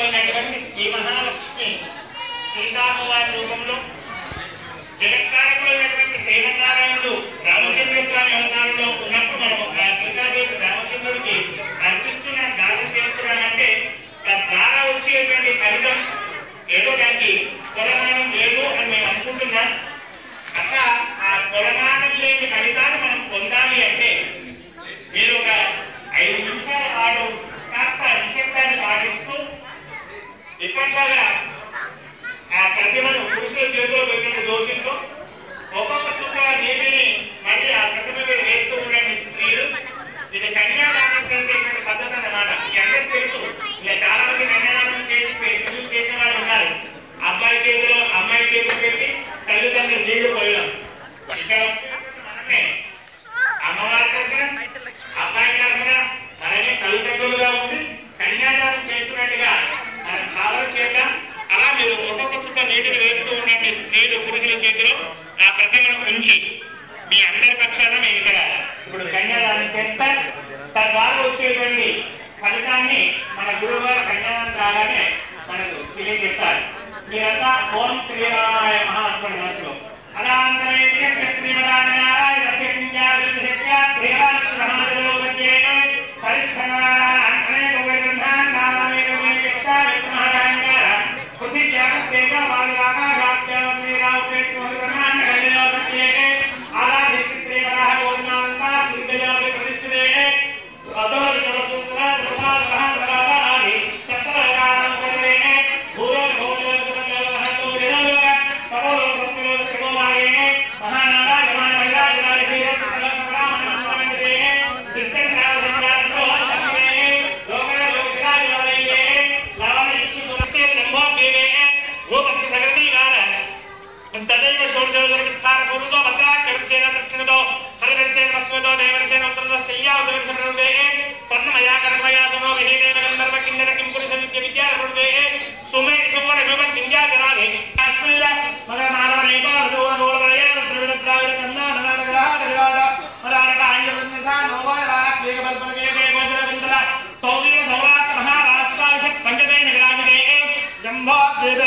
అయినటువంటి ఈ మహాలక్ష్మి సీతామ్మవారి రూపంలో జగత్కారకుడైనటువంటి శ్రీమన్నారాయణుడు రామచంద్ర స్వామి అవతారంలో ఉన్నప్పుడు మనం ఆ సీతాదేవి రామచంద్రుడికి అర్పిస్తున్న దానం చేస్తున్నామంటే తద్వారా వచ్చేటువంటి ఫలితం ఏదో దానికి కొలమానం లేదు అని మేము అనుకుంటున్నాం అట్లా ఆ కొలమానం లేని ఫలితాన్ని మనం పొందాలి అంటే మీరు ఒక ఐదు నిమిషాల పాటు కాస్త నిశ్శబ్దాన్ని పాటిస్తూ ఇప్పట్లాగా ఆ ప్రతిమను పురుషుల చేతిలో పెట్టిన దోషంతో ఒక్కొక్క చుక్క నీటిని మళ్ళీ ఆ ప్రతిమ మీద వేస్తూ ఉండండి స్త్రీలు ఇది కన్యాదానం చేసేటువంటి పద్ధతి అన్నమాట మీ అందరికీ తెలుసు ఇలా చాలా మంది కన్యాదానం చేసి పెళ్లి చేసిన వాళ్ళు ఉన్నారు అబ్బాయి చేతిలో అమ్మాయి చేతిలో పెట్టి తల్లిదండ్రులు నీళ్లు పోయడం ఇక్కడ మనమే అమ్మవారి తరఫున అబ్బాయి తరఫున మనమే తల్లిదండ్రులుగా ఉండి కన్యాదానం చేస్తున్నట్టుగా మనం భావన చేద్దాం అలా మీరు ఒక్కొక్క చుక్క నీటిని వేస్తూ ఉండండి స్త్రీలు పురుషుల చేతిలో ఆ ప్రతిమను ఉంచి మీ అందరి పక్షాన మేము ఇక్కడ ఇప్పుడు కన్యాదానం చేస్తా తద్వారా వచ్చేటువంటి ఫలితాన్ని మన గురువు గారు కన్యాదానం రాగానే మనకు తెలియజేస్తారు మీరంతా ఓం శ్రీరామాయ మహా అనుకోండి మనసులో అలాంతరే శ్రీమనారాయణ శక్త్యా ప్రియాన్ని సమాజంలో వచ్చే తదైవ షోడశోదరమిస్కార పూర్వతో భద్రాక్షరసేన దక్షిణతో హరివర్సేన పశ్చిమతో దేవరసేన ఉత్తరతో శయ్యావదర్శనృదే స్వర్ణమయా కర్మయా సమో విహేదేన గంధర్వ కిన్నర కింపురుష నిత్య విద్యా రుదే సుమే సువన విమన్ విద్యా జనాని కాశ్మీర మగ మానవ నేపాల సోన గోళమయ ద్రవిడ ద్రావిడ కన్నా ననాడ గ్రహ దరివాడ మరారక ఆంధ్రప్రదేశ నోవాల వేగ పద్మగే వేగోదర విందల సౌర్య సౌరాష్ట్ర మహారాష్ట్రాశ పంచదేన విరాజనే జంభా వేద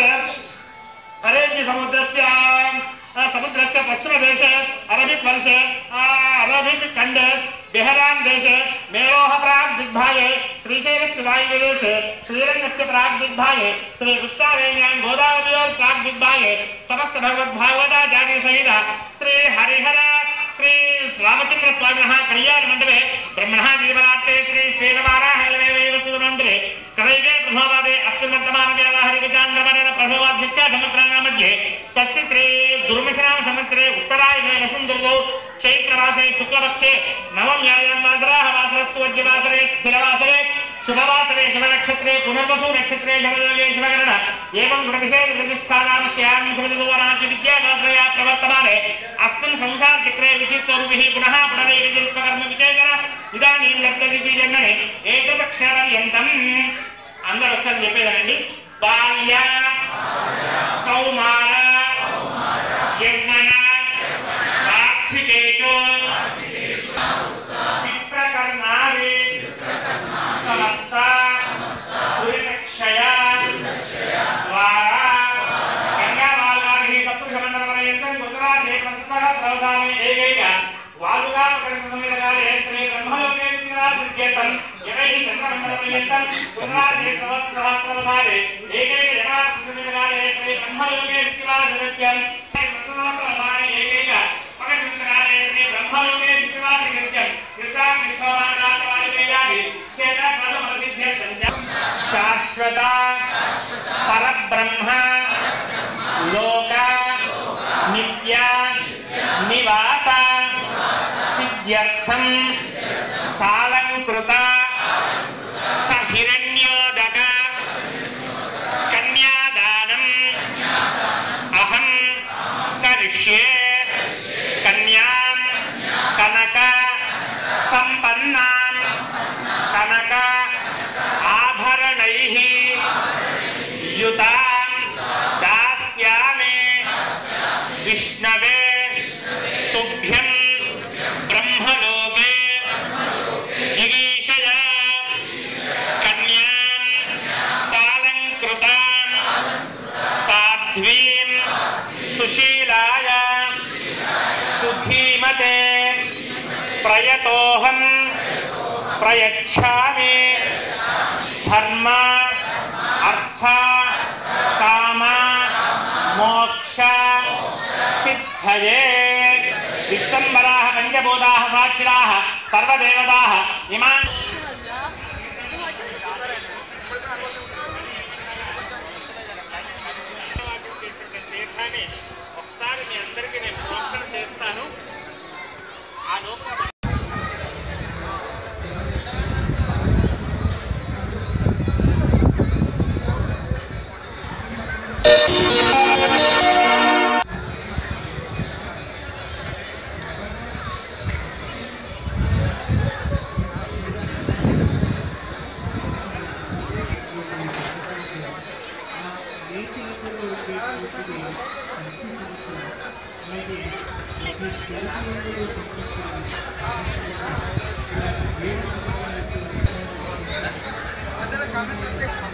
अरेबी समुद्रस्य आ, समुद्रस्य पश्चिमदेश अरबिक वर्ष आ, अरबिक खंड बिहरान देश मेरोह प्राग दिग्भागे श्रीशैलस्य वायुदेश श्रीरंगस्य प्राग दिग्भागे श्री कृष्णावेण्यां गोदावरीयोर प्राग दिग्भागे समस्त भगवत भागवता जाति सहित श्री हरिहर श्री रामचंद्र स्वामिनः कल्याण मंडपे ब्रह्मणः दीपरात्रे श्री श्वेतवाराहलवेव सुमन्त्रे कदैवे प्रथमवादे अस्मिन् वर्तमानके हरिविचाण्डमरेण प्रभवाध्यक्षा समग्राणां मध्ये तस्य श्री दुर्मिषणां संवत्सरे उत्तरायणे वसुन्दर्गौ चैत्रमासे शुक्लपक्षे नवम्यायां वासराः वासरस्तु वज्रवासरे स्थिरवासरे शुभवासरे शुभनक्षत्रे पुनर्वसु नक्षत्रे शुभयोगे शुभकरण एवं गुणविशेष प्रतिष्ठानामस्यां शुभदोराज्य विद्यावासरया प्रवर्तमाने अस्मिन् संसारचक्रे विचित्ररूपिः पुनः पुनरेविचित्तकर्म विचेतन इदानीं लब्धविधि జన్మని ఏకదక్షరయంతం అందరూ ఒకసారి చెప్పేదానండి బాల్య కౌమార యవ్వన వార్షికేషు విప్రకర్ణాది సమస్త దురితక్షయ ద్వారా గంగామాలాన్ని సప్తృషమండలపర్యంతం గుజరాతే ప్రస్తుత ప్రవధామే ఏకైక వాలుగా సమీరకాలే శ్రీ బ్రహ్మలోకే సిద్ధ్యేతం యవై చంద్రమండలపర్యంతం గుజరాతే ప్రవధానే ఏకైక జగన్నాథ సమీరకాలే శ్రీ బ్రహ్మలోకే సిద్ధ్యం ఏకైక పగచంద్రకాలే శ్రీ బ్రహ్మలోకే సిద్ధ్యం కృతా కృష్ణవాదాది క్షేత్ర ప్రసిద్ధ్యం శాశ్వత పరబ్రహ్మ లోక నిత్య నివాస సిద్ధ్యర్థం సాలంకృత సహిరణ్యోదక కన్యాదానం అహం కరిష్యే కన్యాం కనక సంపన్నాం కనక ఆభరణైః युतां दास्यामि विष्णवे तुभ्यं ब्रह्मलोके ప్రయతోహం ప్రయచ్ఛామి ధర్మ అర్థ కామ మోక్ష సిద్ధయే విశ్వంబరాः పంచభూతాः సాక్షిరాः సర్వదేవతాः ఇమాన్ తీర్థాన్ని ఒకసారి మీ అందరికీ నేను ప్రోక్షణ చేస్తాను ఆ లోపల ಅದೆಲ್ಲ ಕಾಮೆಂಟ್